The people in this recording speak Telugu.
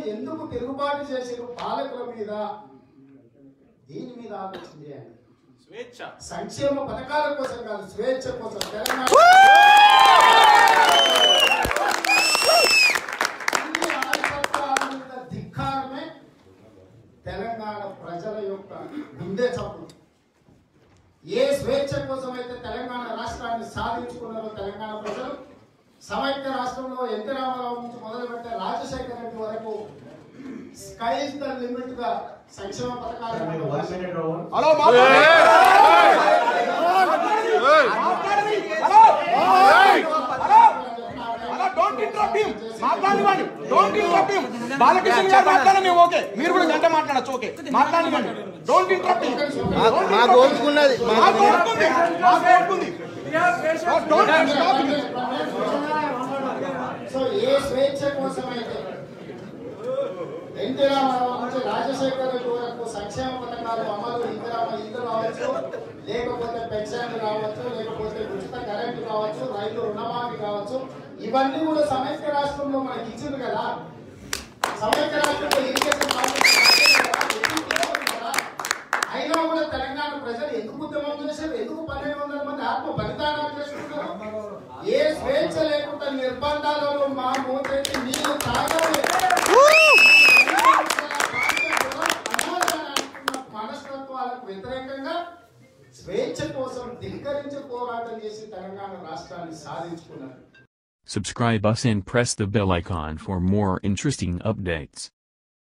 ఎందుకు తిరుగుబాటు చేసిన పాలకుల మీద దీని మీద ఆలోచన చేయండి స్వేచ్ఛ సంక్షేమ పథకాల కోసం కాదు స్వేచ్ఛ కోసం తెలంగాణ అన్ని ఆధిపత్యాల మీద ధిక్కారమే తెలంగాణ ప్రజల యొక్క గుండె చప్పుడు ఏ స్వేచ్ఛ కోసం అయితే తెలంగాణ రాష్ట్రాన్ని సాధించుకున్నారో తెలంగాణ ప్రజలు సమైక్య రాష్ట్రంలో ఎన్టీ రామారావు నుంచి మొదలుపెట్టే రాజశేఖర రెడ్డి వరకు స్కై ఇస్ ద లిమిట్ గా సంక్షేమ పథకాలు హలో మాట్లాడండి. హలో డోంట్ ఇంటరప్ట్ హిమ్ మాట్లాడనివ్వండి don't interrupt him Balakrishna garu మాట్లాడని ఓకే మీరు కూడా గంట మాట్లాడచ్చు ఓకే మాట్లాడనివ్వండి డోంట్ ఇంటరప్ట్ హిమ్ మాకు ఓపుకున్నది మాకు ఓపుకుంది మాకు ఓపుకుంది డోంట్ స్టాప్ హిమ్ సో ఏ స్వేచ్ఛ కోసమైతే ఎన్టీ రామారావు నుంచి రాజశేఖర రెడ్డి వరకు సంక్షేమ పథకాలు అమలు ఇందిరామ ఇల్లు రావచ్చు లేకపోతే పెన్షన్లు కావచ్చు లేకపోతే ఉచిత కరెంటు కావచ్చు రైతు రుణమాఫీ కావచ్చు ఇవన్నీ కూడా సమైక్య రాష్ట్రంలో మనకి ఇచ్చింది కదా సమైక్య రాష్ట్రంలో ఇరిగేషన్ ప్రాజెక్టులు కట్టారు కదా, ఎందుకు ఇవ్వలేదు కదా? అయినా కూడా తెలంగాణ ప్రజలు ఎందుకు ఉద్యమం చేశారు ఎందుకు పన్నెండు వందల మంది ఆత్మ బలిదానాలు చేసుకుంటారు ఏ స్వేచ్ఛ లేకుండా నిర్బంధాలలో మా మోతైతే నీళ్ళు తాగలే మనస్తత్వాలకు వ్యతిరేకంగా స్వేచ్ఛ కోసం ధిక్కరించి పోరాటం చేసి తెలంగాణ రాష్ట్రాన్ని సాధించుకున్నారు Subscribe us and press the bell icon for more interesting updates.